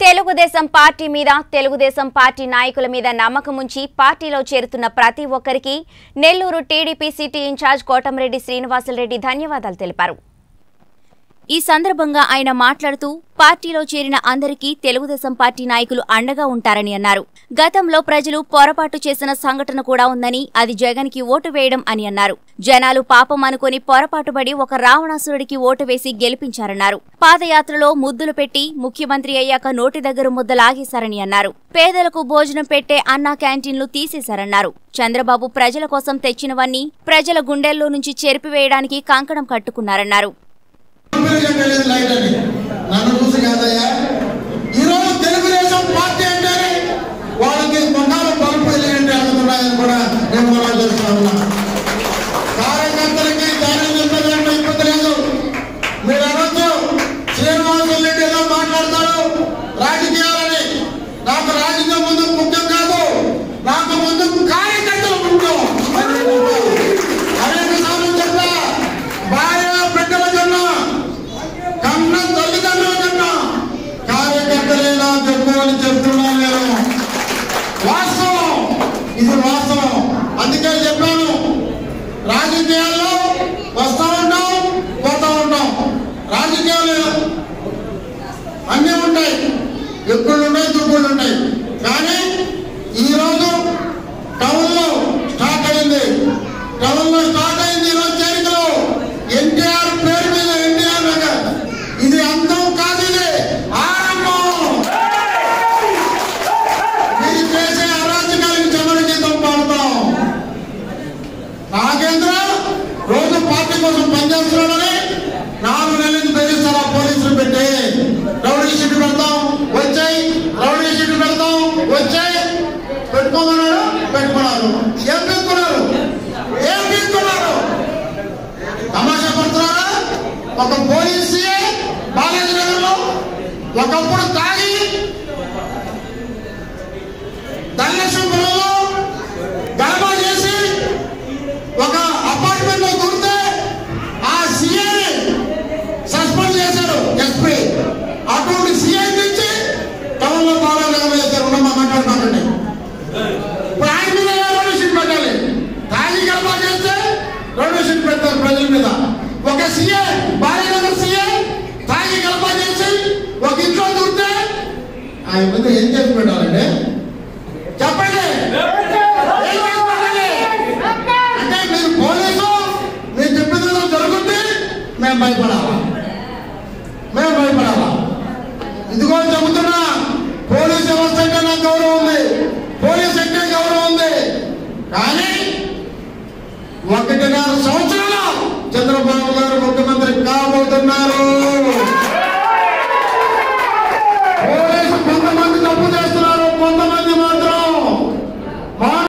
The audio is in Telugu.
తెలుగుదేశం పార్టీ మీద తెలుగుదేశం పార్టీ నాయకుల మీద నమ్మకం ఉంచి పార్టీలో చేరుతున్న ప్రతి ఒక్కరికి Nellore TDP city incharge Kotamreddy Srinivasulu Reddy ధన్యవాదాలు తెలిపారు ఈ సందర్భంగా ఆయన మాట్లాడుతూ పార్టీలో చేరిన అందరికీ తెలుగుదేశం పార్టీ నాయకులు అండగా ఉంటారని అన్నారు గతంలో ప్రజలు పొరపాటు చేసిన సంఘటన కూడా ఉందని అది జగన్కి ఓటు వేయడం అని అన్నారు జనాలు పాపం అనుకుని పొరపాటుపడి ఒక రావణాసురుడికి ఓటు వేసి గెలిపించారన్నారు పాదయాత్రలో ముద్దులు పెట్టి ముఖ్యమంత్రి అయ్యాక నోటి దగ్గర ముద్ద లాగేశారని అన్నారు పేదలకు భోజనం పెట్టే అన్నా క్యాంటీన్లు తీసేశారన్నారు చంద్రబాబు ప్రజల కోసం తెచ్చినవన్నీ ప్రజల గుండెల్లో నుంచి చెరిపివేయడానికి కంకణం కట్టుకున్నారన్నారు తెలుగుదేశం వెళ్ళేది లైట్ అని నన్ను చూసి కాదయ్యా ఈరోజు తెలుగుదేశం పార్టీ అంటే వాళ్ళకి బంగారం బల్బు వెళ్ళినట్టు అనుకున్నాయని కూడా నేను మనం చేస్తా ఉన్నా కార్యకర్తలకి దాని నిర్ణయం ఇబ్బంది లేదు మీరు అనొచ్చు శ్రీనివాసులు రెడ్డి ఏదో మాట్లాడతాడు రాజకీయాలని నాకు రాజకీయం ముందు ముఖ్యం కాదు నాకు ముందు కార్యకర్తలు ముఖ్యం అని నేను చెప్పాను. అనేక సార్లు చెప్పా భార్య బిడ్డల కన్నా కన్న తల్లిదండ్రుల కన్నా కార్యకర్తలే నా చెప్పుకోవాలని చెప్తున్నాను నేను వాస్తవం ఇది వాస్తవం అందుకే చెప్పాను రాజకీయాల్లో వస్తా ఉంటాం పోతా ఉంటాం రాజకీయాలు అన్నీ ఉంటాయి ఎక్కుళ్ళు ఉన్నాయి దుక్కుళ్ళు ఉంటాయి కానీ ఈరోజు టౌన్లో స్టార్ట్ అయింది టౌన్లో స్టార్ట్ అయింది ఈరోజు చేరికలు ఎన్టీఆర్ పేరు మీద ఎన్టీఆర్ నగర్ ఇది అందం కాదు ఇది ఆరంభం మీరు చేసే అరాచకాలకు చెమరు గీతం పాడతాం నాగేంద్ర రోజు పార్టీ కోసం పనిచేస్తున్నాడని నాలుగు నెలల నుంచి బెదిరిస్తారా పోలీసులు పెట్టి రౌడీ షీట్ పెడతాం వచ్చాయి రౌడీ షీట్ పెడతాం వచ్చాయి పెట్టుకోమన్నాడు పెట్టుకున్నారు ఏం పెట్టుకున్నారు ఏం పెట్టుకున్నారు తమాషా పడుతున్నారా ఒక పోలీస్ బాలాజీ నగర్లో ఒకప్పుడు తాగి ధనలక్ష్మీపురంలో గలబా చేసి ఒక అపార్ట్మెంట్ లో దూరితే ఆ సీఐ సస్పెండ్ చేశారు ఎస్పీ అటువంటి సీఐ నుంచి టౌన్ లో బాగా చేశారు ఉన్నమా మాట్లాడుకోకండి ఇప్పుడు ఆయన మీద రెండు షీట్ పెట్టాలి తాగి గలబా చేస్తే రెండు షీట్ పెడతారు ప్రజల మీద ఒక సీఐ భార్యనగర్ సీఐ తాగి గలబా చేసి ఒక ఇంట్లో దూరితే ఆయన మీద ఏం చేసి పెట్టాలండి చెప్పండి ఏం చేసి పెట్టాలి అంటే మీరు పోలీసు మీరు చెప్పిన విధంగా జరుగుతుంది మేము భయపడాలా మేము భయపడాలా ఇదిగో చెబుతున్నా పోలీస్ వ్యవస్థ అంటే నాకు గౌరవం ఉంది పోలీస్ అంటే గౌరవం ఉంది కానీ ఒకటిన్నర సంవత్సరాలు చంద్రబాబు గారు ముఖ్యమంత్రి కాబోతున్నారు